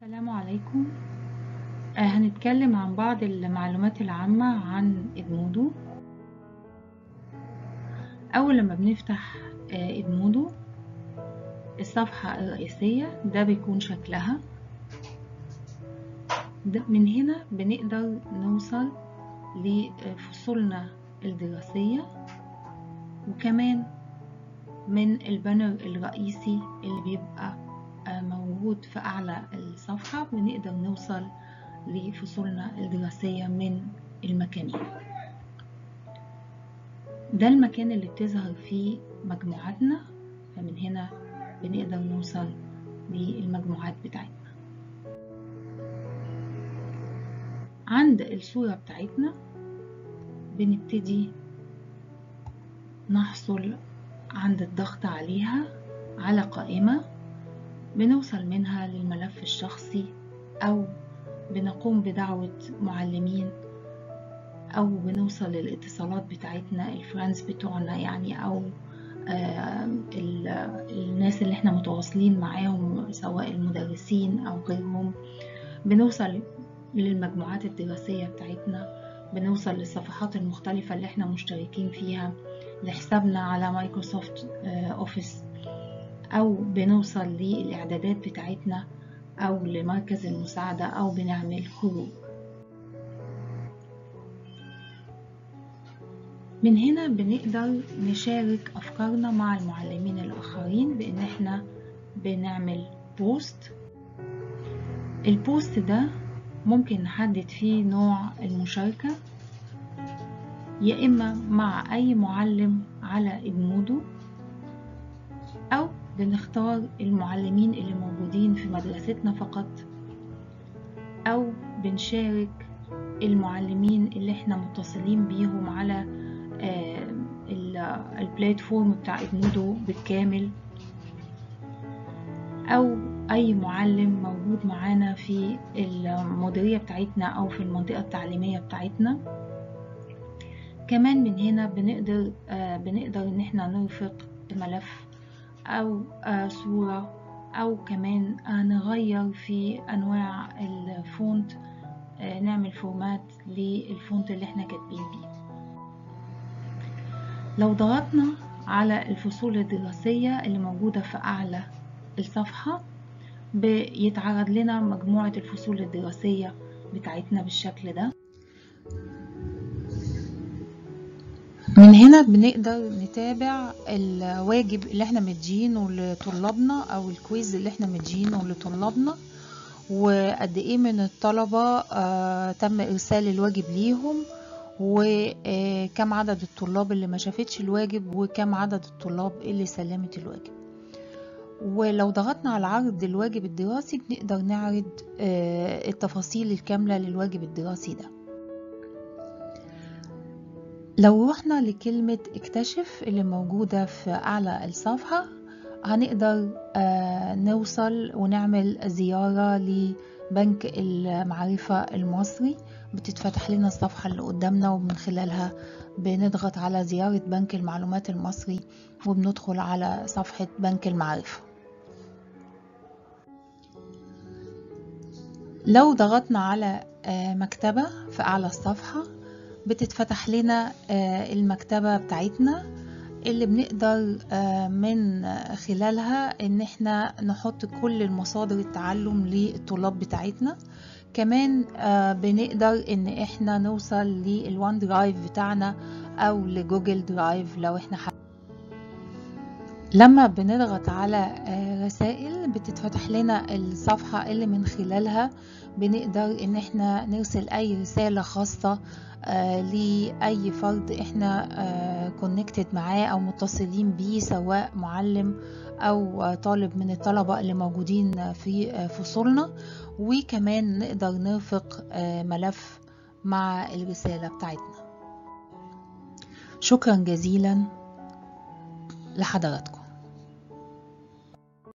السلام عليكم آه، هنتكلم عن بعض المعلومات العامة عن إدمودو أول لما بنفتح آه، إدمودو الصفحة الرئيسية ده بيكون شكلها ده من هنا بنقدر نوصل لفصولنا الدراسية وكمان من البانر الرئيسي اللي بيبقى آه، موجود في أعلى الصفحة بنقدر نوصل لفصولنا الدراسية من المكانين ده المكان اللي بتظهر فيه مجموعاتنا فمن هنا بنقدر نوصل للمجموعات بتاعتنا عند الصورة بتاعتنا بنبتدي نحصل عند الضغط عليها على قائمة بنوصل منها للملف الشخصي أو بنقوم بدعوة معلمين أو بنوصل للاتصالات بتاعتنا الفرانس بتوعنا يعني أو آه الناس اللي احنا متواصلين معاهم سواء المدرسين أو غيرهم بنوصل للمجموعات الدراسية بتاعتنا بنوصل للصفحات المختلفة اللي احنا مشتركين فيها لحسابنا على مايكروسوفت اوفيس أو بنوصل للإعدادات بتاعتنا أو لمركز المساعدة أو بنعمل خروج من هنا بنقدر نشارك أفكارنا مع المعلمين الآخرين بإن احنا بنعمل بوست البوست ده ممكن نحدد فيه نوع المشاركة يا إما مع أي معلم على إدمودو أو بنختار المعلمين اللي موجودين في مدرستنا فقط أو بنشارك المعلمين اللي احنا متصلين بيهم على البلاتفورم بتاع ادمودو بالكامل أو أي معلم موجود معانا في المديرية بتاعتنا أو في المنطقة التعليمية بتاعتنا كمان من هنا بنقدر بنقدر إن احنا نرفق ملف أو صورة أو كمان نغير في أنواع الفونت نعمل فورمات للفونت اللي احنا كاتبين بيه لو ضغطنا على الفصول الدراسية اللي موجودة في أعلى الصفحة بيتعرض لنا مجموعة الفصول الدراسية بتاعتنا بالشكل ده من هنا بنقدر نتابع الواجب اللي احنا مدينه لطلابنا او الكويز اللي احنا مدينه لطلابنا وقد ايه من الطلبة آه تم ارسال الواجب ليهم وكم عدد الطلاب اللي ما شافتش الواجب وكم عدد الطلاب اللي سلمت الواجب ولو ضغطنا على عرض الواجب الدراسي بنقدر نعرض آه التفاصيل الكاملة للواجب الدراسي ده لو رحنا لكلمة اكتشف اللي موجودة في أعلى الصفحة هنقدر آه نوصل ونعمل زيارة لبنك المعرفة المصري بتتفتح لنا الصفحة اللي قدامنا ومن خلالها بنضغط على زيارة بنك المعلومات المصري وبندخل على صفحة بنك المعرفة لو ضغطنا على آه مكتبة في أعلى الصفحة بتتفتح لنا المكتبة بتاعتنا اللي بنقدر من خلالها ان احنا نحط كل المصادر التعلم للطلاب بتاعتنا كمان بنقدر ان احنا نوصل للوان درايف بتاعنا او لجوجل درايف لو احنا حابين لما بنضغط على رسائل بتتفتح لنا الصفحة اللي من خلالها بنقدر ان احنا نرسل اي رسالة خاصة آه لأي فرد احنا آه كونكتد معاه او متصلين بيه سواء معلم او آه طالب من الطلبة اللي موجودين في فصولنا وكمان نقدر نرفق ملف مع الرسالة بتاعتنا شكرا جزيلا لحضراتكم